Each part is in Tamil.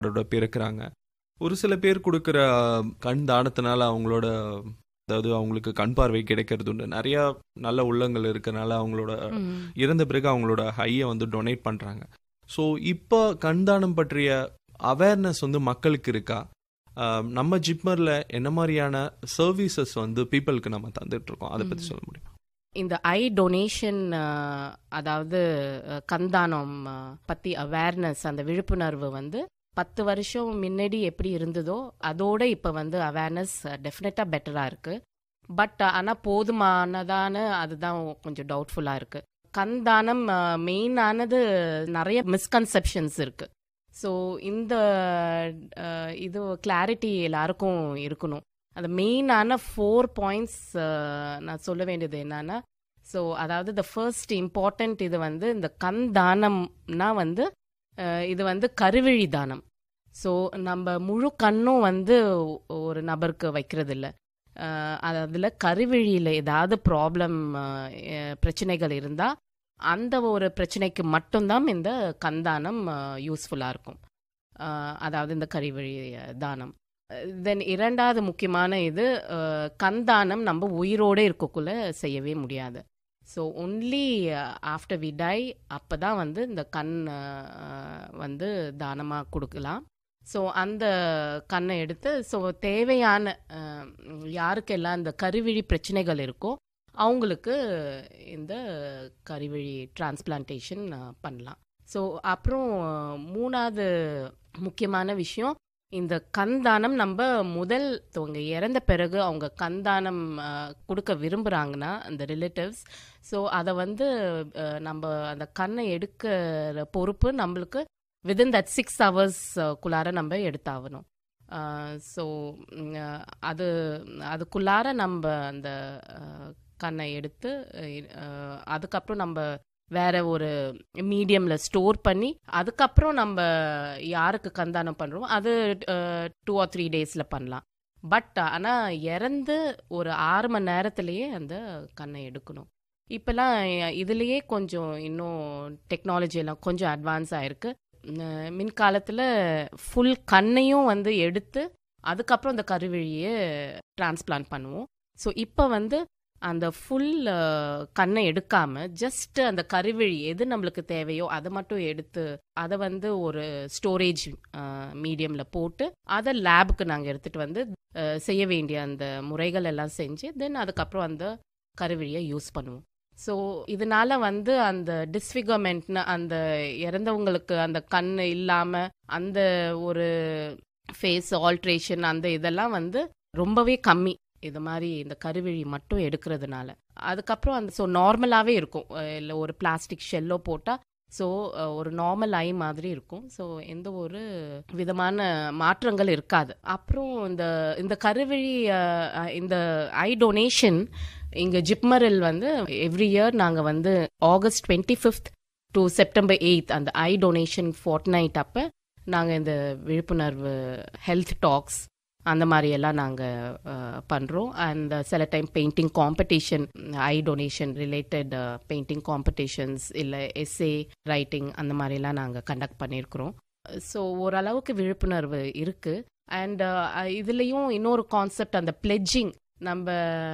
குழந்தைகளோட பிறக்கிறாங்க ஒரு சில பேர் கொடுக்குற கண் தானத்தினால அவங்களோட அதாவது அவங்களுக்கு கண் பார்வை கிடைக்கிறது உண்டு நிறைய நல்ல உள்ளங்கள் இருக்கறனால அவங்களோட ம். இறந்த பிறகு அவங்களோட ஹையை வந்து டொனேட் பண்றாங்க ஸோ இப்போ கண் தானம் பற்றிய அவேர்னஸ் வந்து மக்களுக்கு இருக்கா ஆஹ் நம்ம ஜிப்மர்ல என்ன மாதிரியான சர்வீசஸ் வந்து பீப்புளுக்கு நம்ம தந்துட்டு இருக்கோம் அதை பத்தி சொல்ல முடியும் இந்த ஐ டொனேஷன் அதாவது அஹ், கண்தானம் அஹ், பத்தி அவேர்னஸ் அந்த விழிப்புணர்வு வந்து பத்து வருஷம் முன்னாடி எப்படி இருந்ததோ அதோட இப்போ வந்து அவேர்னஸ் டெஃபினட்டாக பெட்டராக இருக்கு பட் ஆனால் போதுமானதான அதுதான் கொஞ்சம் டவுட்ஃபுல்லாக இருக்கு கண்தானம் மெயினானது நிறைய மிஸ்கன்செப்ஷன்ஸ் இருக்கு ஸோ இந்த அஹ், இது கிளாரிட்டி எல்லாருக்கும் இருக்கணும் அந்த மெயினான ஃபோர் பாயிண்ட்ஸ் நான் சொல்ல வேண்டியது என்னன்னா ஸோ அதாவது த ஃபர்ஸ்ட் இம்பார்ட்டன்ட் இது வந்து இந்த கண் தானம்னா வந்து அஹ், இது வந்து கருவிழி தானம் ஸோ நம்ம முழு கண்ணும் வந்து ஒரு நபருக்கு வைக்கிறது இல்லை அதில் கருவிழியில் ஏதாவது ப்ராப்ளம் பிரச்சனைகள் இருந்தால் அந்த ஒரு பிரச்சனைக்கு மட்டும்தான் இந்த கண்தானம் யூஸ்ஃபுல்லாக இருக்கும் அஹ், அதாவது இந்த கருவிழி தானம் தென் இரண்டாவது முக்கியமான இது அஹ், கண்தானம் நம்ம உயிரோடு இருக்கக்குள்ள செய்யவே முடியாது so only after we die அப்போ தான் வந்து இந்த கண் அஹ், வந்து தானமாக கொடுக்கலாம் ஸோ அந்த கண்ணை எடுத்து ஸோ தேவையான அஹ், யாருக்கெல்லாம் இந்த கருவிழி பிரச்சனைகள் இருக்கோ அவங்களுக்கு இந்த கருவிழி டிரான்ஸ்பிளான்டேஷன் பண்ணலாம் ஸோ அப்புறம் மூணாவது முக்கியமான விஷயம் இந்த கண்தானம் நம்ம முதல் அவங்க இறந்த பிறகு அவங்க கண்தானம் அஹ், கொடுக்க விரும்புகிறாங்கன்னா அந்த ரிலேட்டிவ்ஸ் ஸோ அதை வந்து அஹ், நம்ம அந்த கண்ணை எடுக்கிற பொறுப்பு நம்மளுக்கு வித்தின் தட் சிக்ஸ் ஹவர்ஸ்க்குள்ளார நம்ம எடுத்தாகணும் ஸோ அது அதுக்குள்ளார நம்ம அந்த அஹ், கண்ணை எடுத்து அஹ், அதுக்கப்புறம் நம்ம வேற ஒரு மீடியம்ல ஸ்டோர் பண்ணி அதுக்கப்புறம் நம்ம யாருக்கு கந்தானம் பண்றோம் அது டூ ஆர் த்ரீ டேஸ்ல பண்ணலாம் பட் ஆனா இறந்து ஒரு ஆறு மணி நேரத்திலேயே அந்த கண்ணை எடுக்கணும் இப்பெல்லாம் இதுலயே கொஞ்சம் இன்னும் டெக்னாலஜி எல்லாம் கொஞ்சம் அட்வான்ஸ் ஆயிருக்கு அஹ் மின்காலத்துல ஃபுல் கண்ணையும் வந்து எடுத்து அதுக்கப்புறம் அந்த கருவிழியை டிரான்ஸ்பிளான்ட் பண்ணுவோம் ஸோ இப்போ வந்து அந்த ஃபுல் கண்ணை எடுக்காம ஜஸ்ட் அந்த கருவிழி எது நம்மளுக்கு தேவையோ அதை மட்டும் எடுத்து அதை வந்து ஒரு ஸ்டோரேஜ் மீடியம்ல போட்டு அதை லேபுக்கு நாங்கள் எடுத்துட்டு வந்து அஹ், செய்ய வேண்டிய அந்த முறைகள் எல்லாம் செஞ்சு தென் அதுக்கப்புறம் அந்த கருவிழியை யூஸ் பண்ணுவோம் ஸோ இதனால வந்து அந்த டிஸ்ஃபிகர்மெண்ட்னு அந்த இறந்தவங்களுக்கு அந்த கண் இல்லாம அந்த ஒரு ஃபேஸ் ஆல்ட்ரேஷன் அந்த இதெல்லாம் வந்து ரொம்பவே கம்மி இது மாதிரி இந்த கருவிழி மட்டும் எடுக்கிறதுனால அதுக்கப்புறம் அந்த ஸோ நார்மலாகவே இருக்கும் இல்லை ஒரு பிளாஸ்டிக் ஷெல்லோ போட்டால் ஸோ ஒரு நார்மல் ஐ மாதிரி இருக்கும் ஸோ எந்த ஒரு விதமான மாற்றங்கள் இருக்காது அப்புறம் இந்த இந்த கருவிழி அஹ், அஹ், இந்த ஐ டொனேஷன் இங்கே ஜிப்மரில் வந்து எவ்ரி இயர் நாங்கள் வந்து August twenty fifth to September eighth அந்த ஐ டொனேஷன் ஃபோர்ட் நைட் அப்போ நாங்கள் இந்த விழிப்புணர்வு ஹெல்த் டாக்ஸ் அந்த மாதிரி எல்லாம் நாங்கள் பண்ணுறோம் அண்ட் சில time painting competition eye donation related painting competitions இல்லை எஸ்ஏ ரைட்டிங் அந்த மாதிரிலாம் நாங்கள் கண்டக்ட் பண்ணியிருக்கிறோம் ஸோ ஓரளவுக்கு விழிப்புணர்வு இருக்குது அண்ட் இதுலேயும் இன்னொரு கான்செப்ட் அந்த பிளெட்ஜிங் நம்ம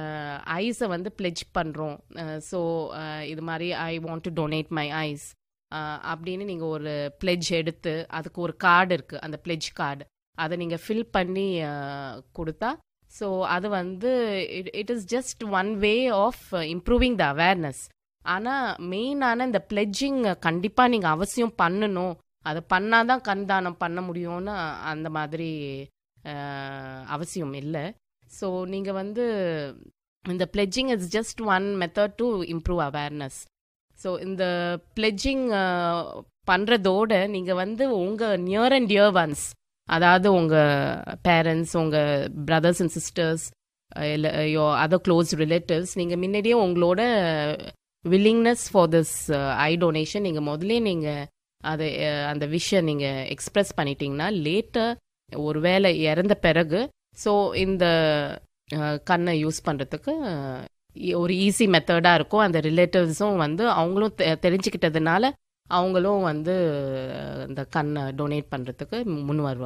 ஐஸை வந்து பிளெட்ஜ் பண்ணுறோம் ஸோ இது மாதிரி I want to donate my eyes அப்படின்னு நீங்கள் ஒரு பிளெட்ஜ் எடுத்து அதுக்கு ஒரு கார்டு இருக்குது அந்த பிளெட்ஜ் கார்டு அதை நீங்கள் ஃபில் பண்ணி அஹ், கொடுத்தா ஸோ அது வந்து it is just one way of improving the awareness ஆனால் மெயினான இந்த பிளெட்ஜிங் கண்டிப்பாக நீங்கள் அவசியம் பண்ணணும் அது பண்ணாதான் கண்தானம் பண்ண முடியும்னு அந்த மாதிரி அஹ், அவசியம் இல்லை ஸோ நீங்கள் வந்து இந்த pledging is just one method to improve awareness so இந்த பிளெட்ஜிங் பண்ணுறதோட நீங்கள் வந்து உங்கள் நியர் அண்ட் டியர் ஒன்ஸ் அதாவது உங்கள் பேரண்ட்ஸ் உங்கள் பிரதர்ஸ் அண்ட் சிஸ்டர்ஸ் இல்லை யோ அதர் க்ளோஸ் ரிலேட்டிவ்ஸ் நீங்கள் முன்னாடியே உங்களோட willingness for this eye donation நீங்கள் முதலே நீங்கள் அதை அஹ், அந்த விஷயம் நீங்கள் எக்ஸ்பிரஸ் பண்ணிட்டீங்கன்னா லேட்டர் ஒருவேளை இறந்த பிறகு ஸோ இந்த அஹ், கண்ணை யூஸ் பண்ணுறதுக்கு ஒரு ஈஸி மெத்தடாக இருக்கும் அந்த ரிலேட்டிவ்ஸும் வந்து அவங்களும் தெ- தெரிஞ்சுக்கிட்டதுனால அவங்களும் வந்து அஹ், இந்த கண்ணை டொனேட் பண்ணுறதுக்கு முன் வருவாங்க